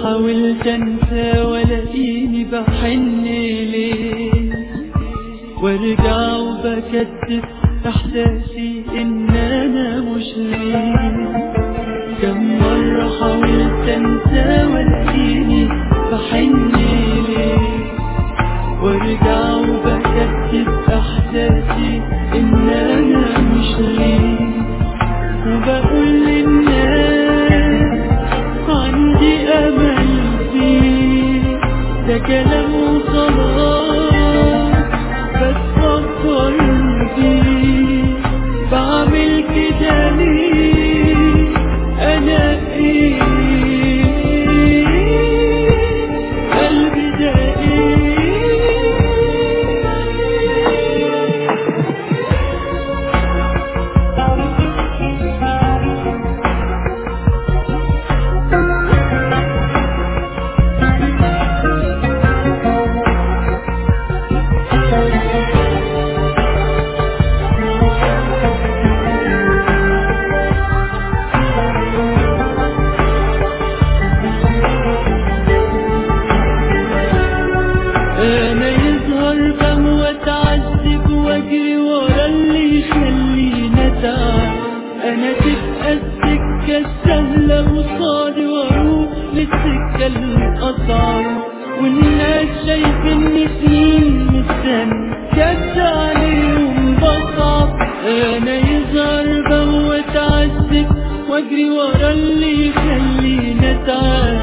حاولت انسى ولاقيني بحن ليه وارجع وبكتب احساسي ان انا مش ليه كم مرة حاولت انسى ولاقيني بحن ليه وارجع وبكتب احساسي ان انا مش ليه وبقول للناس عندي امل فيه ده كلام وخلاص بتفكر فيه بعمل كده ليه انا ايه قلبي ده ايه انا يظهر فم واتعذب واجري ورا اللي يخليني اتعب انا تبقى السكة السهلة قصادي واروح للسكة الاصعب والناس شايفيني سنين مستني جد عليهم بصعب انا يظهر فم واتعذب واجري ورا اللي يخليني اتعب